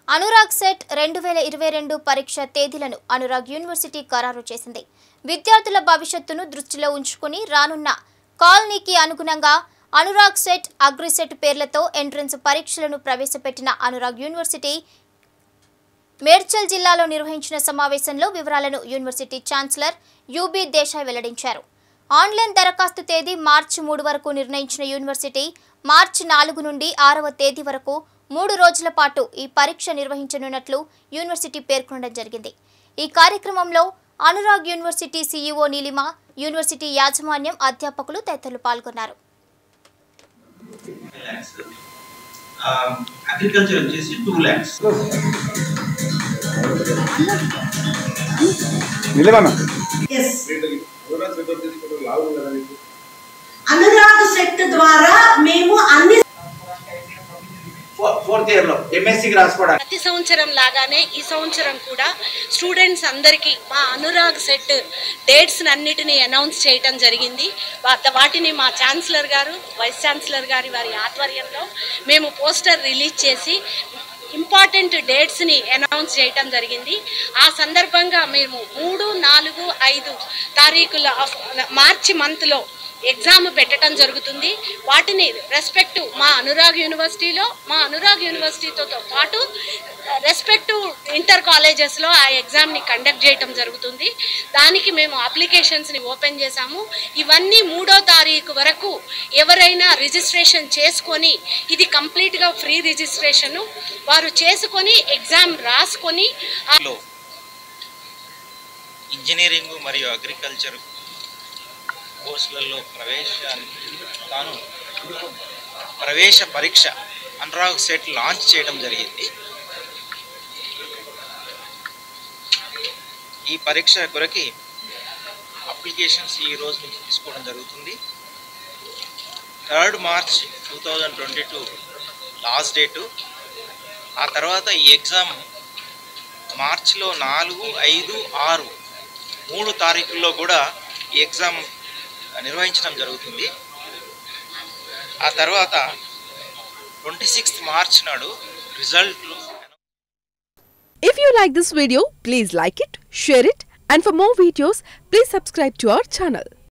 Anurag set రెండు వేల ఇరవై రెండు పరీక్ష తేదీలను అనురాగ్ యూనివర్సిటీ ఖరారు చేసింది విద్యార్థుల భవిష్యత్తును దృష్టిలో ఉంచుకుని రానున్న కాలనీకి అనుగుణంగా అనురాగ్ సెట్ అగ్రిసెట్ పేర్లతో ఎంట్రన్స్ పరీక్షలను ప్రవేశపెట్టిన అనురాగ్ యూనివర్సిటీ మేడ్చల్ జిల్లాలో నిర్వహించిన సమావేశంలో వివరాలను యూనివర్సిటీ ఛాన్సలర్ యూబీ దేశాయ్ వెల్లడించారు ఆన్లైన్ దరఖాస్తు తేదీ మార్చి మూడు వరకు నిర్ణయించిన యూనివర్సిటీ మార్చి నాలుగు నుండి ఆరవ తేదీ వరకు మూడు రోజుల పాటు ఈ పరీక్ష నిర్వహించనున్నట్లు యూనివర్సిటీ పేర్కొనడం జరిగింది ఈ కార్యక్రమంలో Anurag university CEO Neelima university యాజమాన్యం అధ్యాపకులు తదితరులు పాల్గొన్నారు ల్యాక్స్ అగ్రికల్చర్ వచ్చేసి టూ ల్యాక్స్ నిలవమ్మా ఎస్ అనురాగ్ సెట్ వచ్చేసి కొంచెం లావు ఉన్నదా మీకు అనురాగ్ సెట్ ద్వారా మేము అన్ని ఫోర్త్ ఇయర్ లో ఎంఎస్సికి రాసుకోవడానికి ప్రతి సంవత్సరం లాగానే ఈ సంవత్సరం కూడా స్టూడెంట్స్ అందరికీ మా అనురాగ్ సెట్ డేట్స్ అన్నిటినీ అనౌన్స్ చేయటం జరిగింది వా- వాటిని మా ఛాన్సలర్ గారు వైస్ ఛాన్సలర్ గారి వారి ఆధ్వర్యంలో మేము పోస్టర్ రిలీజ్ చేసి ఇంపార్టెంట్ డేట్స్ని అనౌన్స్ చేయటం జరిగింది ఆ సందర్భంగా మేము మూడు నాలుగు ఐదు తారీఖుల ఆఫ్ మార్చి మంత్లో ఎగ్జామ్ పెట్టడం జరుగుతుంది వాటిని రెస్పెక్ట్ మా అనురాగ్ యూనివర్సిటీలో మా అనురాగ్ యూనివర్సిటీతో పాటు రెస్పెక్టివ్ ఇంటర్ కాలేజెస్లో ఆ ఎగ్జామ్ని కండక్ట్ చేయటం జరుగుతుంది దానికి మేము అప్లికేషన్స్ని ఓపెన్ చేశాము ఇవన్నీ మూడో తారీఖు వరకు ఎవరైనా రిజిస్ట్రేషన్ చేసుకొని ఇది కంప్లీట్గా ఫ్రీ రిజిస్ట్రేషను వారు చేసుకొని ఎగ్జామ్ రాసుకొని ఆ లో ఇంజనీరింగ్ మరియు అగ్రికల్చర్ కోర్సులలో ప్రవేశానికి తాను ప్రవేశ పరీక్ష అనురాగ్ సెట్ లాంచ్ చేయడం జరిగింది ఈ పరీక్ష కొరకి అప్లికేషన్స్ ఈ రోజు నుంచి తీసుకోవడం జరుగుతుంది third March two thousand twenty two last date ఆ తర్వాత ఈ ఎగ్జామ్ మార్చిలో నాలుగు ఐదు ఆరు మూడు తారీఖుల్లో కూడా ఈ ఎగ్జామ్ నిర్వహించడం జరుగుతుంది ఆ తర్వాత ట్వంటీ సిక్స్త్ మార్చ్ నాడు రిజల్ట్లు If you like this video, please like it, share it, and for more videos, please subscribe to our channel.